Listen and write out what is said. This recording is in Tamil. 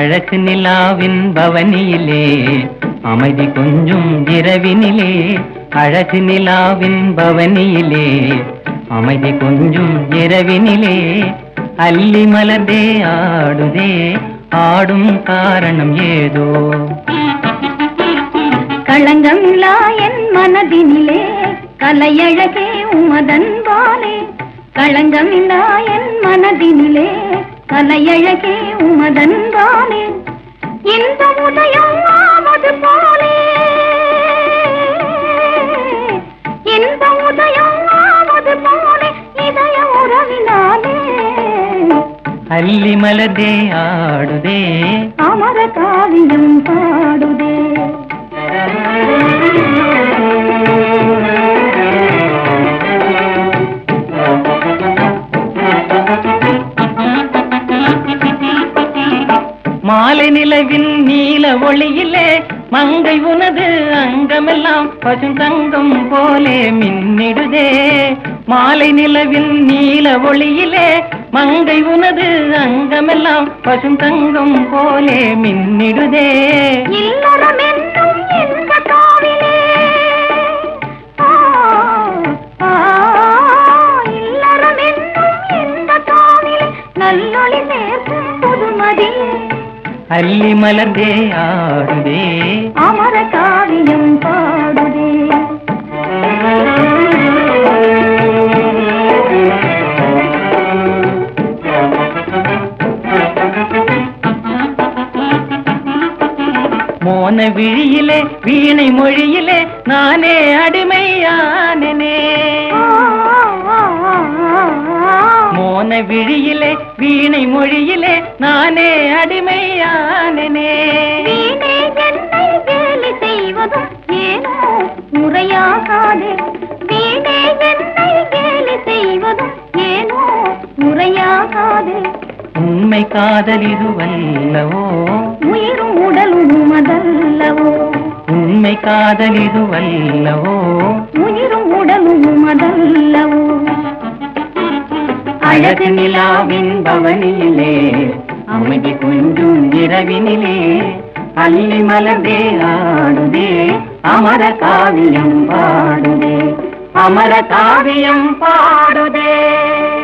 அழகு நிலாவின் பவனியிலே அமைதி கொஞ்சும் இரவினிலே அழகு நிலாவின் பவனியிலே அமைதி கொஞ்சும் இரவினிலே அல்லி மலர்ந்தே ஆடுதே ஆடும் காரணம் ஏதோ களங்கமில்லா என் மனதினிலே கலையழகே உமதன்பாலே களங்கமில்லா என் மனதினிலே கலையழகே உமதன்பாலே இந்த உதயம் ஆவது போலே இந்த உதயம் ஆவது போலே இதய உறவினாலே அல்லி மலர்ந்தே ஆடுதே அமர காவியம் பாடுதே மாலை நிலவின் நீல ஒளியிலே மங்கை உனது அங்கமெல்லாம் பசுந்தங்கம் போலே மின்னிடுதே மாலை நிலவின் நீல ஒளியிலே மங்கை உனது அங்கமெல்லாம் பசுந்தங்கம் போலே மின்னிடுதே இல்லறம் என்னும் இந்த காவிலே ஆ, ஆ, இல்லறம் என்னும் இந்த காவிலே நல்லொளி சேர்க்கும் புதுமதி அல்லி மலர்ந்தே ஆடுதே அமர காவியம் பாடுதே மோன விழியிலே வீணை மொழியிலே நானே அடிமையானனே ஆ, ஆ, ஆ, ஆ. மோன விழியிலே வீணை மொழியிலே நானே அடிமையானனே வீணே என்னை கேலி செய்வதும் ஏனோ முறையாகாதே வீணே என்னை கேலி செய்வதும் ஏனோ முறையாகாதே உண்மை காதல் இதுவல்லவோ உயிரும் உடலும் உமதல்லவோ உண்மை காதல் இதுவல்லவோ உயிரும் உடலும் உமதல்லவோ அழகு நிலாவின் பவனியிலே அமைதி கொஞ்சும் இரவினிலே அள்ளி மலர்ந்தே ஆடுதே அமர காவியம் பாடுதே அமர காவியம் பாடுதே